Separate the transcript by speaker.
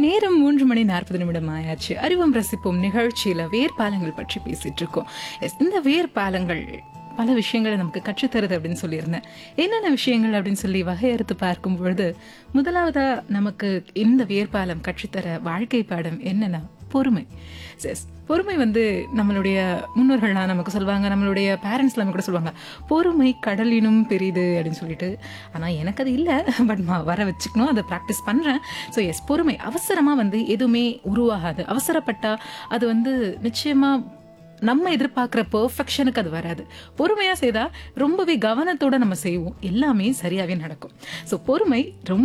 Speaker 1: நேரம் மூன்று மணி நாற்பது நிமிடம் ஆயாச்சு அறிவம் ரசிப்போம் நிகழ்ச்சியில வேர்பாலங்கள் பற்றி பேசிட்டு இருக்கோம் Yes, இந்த வேர்பாலங்கள் பல விஷயங்களை நமக்கு கற்றுத்தருது அப்படின்னு சொல்லியிருந்தேன் என்னென்ன விஷயங்கள் அப்படின்னு சொல்லி வகையறுத்து பார்க்கும் பொழுது முதலாவதா நமக்கு இந்த வேர்பாலம் கற்றுத்தர வாழ்க்கை பாடம் என்னன்னா பொறுமை எஸ் பொறுமை வந்து நம்மளுடைய முன்னோர்கள்லாம் நமக்கு சொல்லுவாங்க நம்மளுடைய பேரண்ட்ஸ்லாம் கூட சொல்லுவாங்க பொறுமை கடலினும் பெரிது அப்படின்னு சொல்லிட்டு ஆனால் எனக்கு அது இல்லை பட் நான் வர வச்சுக்கணும் அதை ப்ராக்டிஸ் பண்ணுறேன் ஸோ எஸ் பொறுமை அவசரமாக வந்து எதுவுமே உருவாகாது அவசரப்பட்டா அது வந்து நிச்சயமாக நம்ம எதிர்பார்க்குற பெர்ஃபெக்ஷனுக்கு அது வராது பொறுமையாக செய்தால் ரொம்பவே கவனத்தோட நம்ம செய்வோம் எல்லாமே சரியாகவே நடக்கும் ஸோ பொறுமை ரொம்ப